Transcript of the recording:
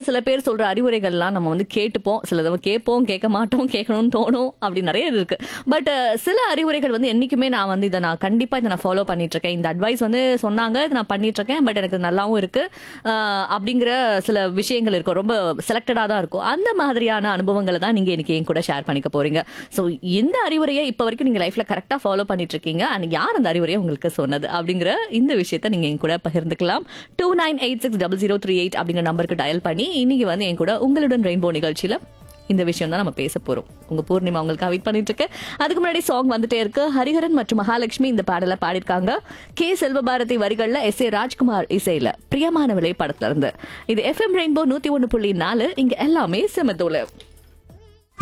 சில பேர் சொல்ற அறிவுரைகள்லாம் நம்ம வந்து கேட்டுப்போம் சிலதை கேட்போம் கேட்க மாட்டோம் கேட்கணும்னு தோணும் அப்படி நிறைய இருக்கு பட் சில அறிவுரைகள் வந்து என்னைக்குமே நான் வந்து இதை நான் கண்டிப்பா இதை நான் ஃபாலோ பண்ணிட்டு இருக்கேன் இந்த அட்வைஸ் வந்து சொன்னாங்க இதை நான் பண்ணிட்டு இருக்கேன் பட் எனக்கு நல்லாவும் இருக்கு ஆஹ் அப்படிங்கிற சில விஷயங்கள் இருக்கும் ரொம்ப செலக்டடா தான் இருக்கும் அந்த மாதிரியான அனுபவங்களை தான் நீங்க எனக்கு என் கூட ஷேர் பண்ணிக்க போறீங்க ஸோ இந்த அறிவுரையை இப்போ வரைக்கும் நீங்க லைஃப்ல கரெக்டா ஃபாலோ பண்ணிட்டு இருக்கீங்க அண்ட் யார் அந்த அறிவுரையை உங்களுக்கு சொன்னது அப்படிங்கிற இந்த விஷயத்த நீங்க என் கூட பகிர்ந்துக்கலாம் two nine eight six double zero three eight அப்படிங்கிற நம்பருக்கு டயல் பண்ணி இன்னைக்கு வந்து என் கூட உங்களுடன் ரெயின்போ நிகழ்ச்சியில இந்த விஷயம் தான் நம்ம பேச போறோம் உங்க பூர்ணிமா உங்களுக்கு வெயிட் பண்ணிட்டு இருக்கு அதுக்கு முன்னாடி சாங் வந்துட்டே இருக்கு ஹரிஹரன் மற்றும் மகாலட்சுமி இந்த பாடல பாடிருக்காங்க கே செல்வபாரதி வரிகள்ல எஸ் ஏ ராஜ்குமார் இசையில பிரியமானவளை படத்துல இருந்து இது எஃப்எம் ரெயின்போ நூத்தி ஒன்னு புள்ளி நாலு இங்க எல்லாமே செமத்தோல